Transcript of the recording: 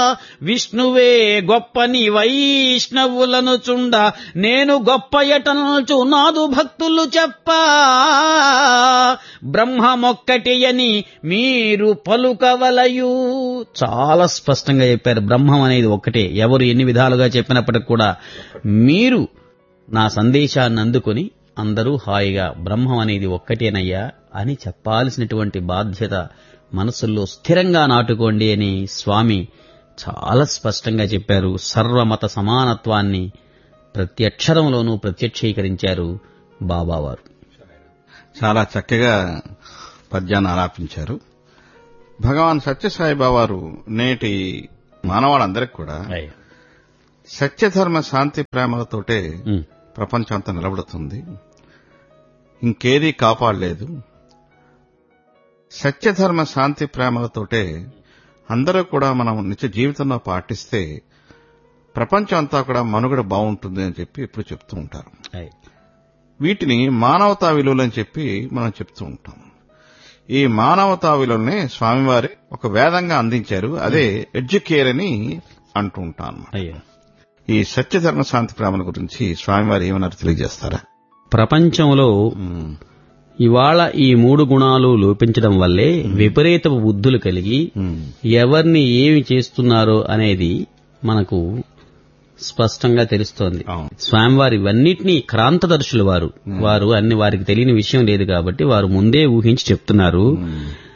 విష్ణువే గొప్పని వైష్ణవులను చుండ నేను గొప్ప ఎటనచు నాదు భక్తులు చెప్పా బ్రహ్మమొక్కటి అని మీరు పలుకవలయు చాలా స్పష్టంగా చెప్పారు బ్రహ్మం అనేది ఒక్కటే ఎవరు ఎన్ని విధాలుగా చెప్పినప్పటికి కూడా మీరు నా సందేశాన్ని అందుకొని అందరూ హాయిగా బ్రహ్మం అనేది ఒక్కటేనయ్యా అని చెప్పాల్సినటువంటి బాధ్యత మనసుల్లో స్థిరంగా నాటుకోండి అని స్వామి చాలా స్పష్టంగా చెప్పారు సర్వమత సమానత్వాన్ని ప్రతి అక్షరంలోనూ ప్రత్యక్షీకరించారు బాబావారు చాలా చక్కగా పద్యాన్ని ఆలాపించారు భగవాన్ సత్యసాయి వారు నేటి మానవాళ్ళందరికీ కూడా సత్యధర్మ శాంతి ప్రేమలతోటే ఉమ్, ప్రపంచం అంతా నిలబడుతుంది ఇంకేదీ కాపాడలేదు సత్యధర్మ శాంతి ప్రేమలతోటే అందరూ కూడా మనం నిత్య జీవితంలో పాటిస్తే ప్రపంచం అంతా కూడా మనుగడ బాగుంటుంది అని చెప్పి ఎప్పుడు చెప్తూ ఉంటారు అయ్. వీటిని మానవతా విలువలు అని చెప్పి మనం చెప్తూ ఉంటాం ఈ మానవతా విలువల్ని స్వామివారి ఒక వేదంగా అందించారు అదే ఎడ్యుకేర్ అని అంటూ ఉంటాను అయ్యా ఈ సత్యధర్మ శాంతి ప్రేమల గురించి స్వామివారు ఏమన్నారు తెలియజేస్తారా ప్రపంచంలో ఇవాళ ఈ మూడు గుణాలు లోపించడం వల్లే విపరీత బుద్ధులు కలిగి ఎవరిని ఏమి చేస్తున్నారో అనేది మనకు స్పష్టంగా తెలుస్తోంది అవును. స్వామివారి ఇవన్నిటినీ క్రాంతదర్శులు వారు వారు అన్ని వారికి తెలియని విషయం లేదు కాబట్టి వారు ముందే ఊహించి చెప్తున్నారు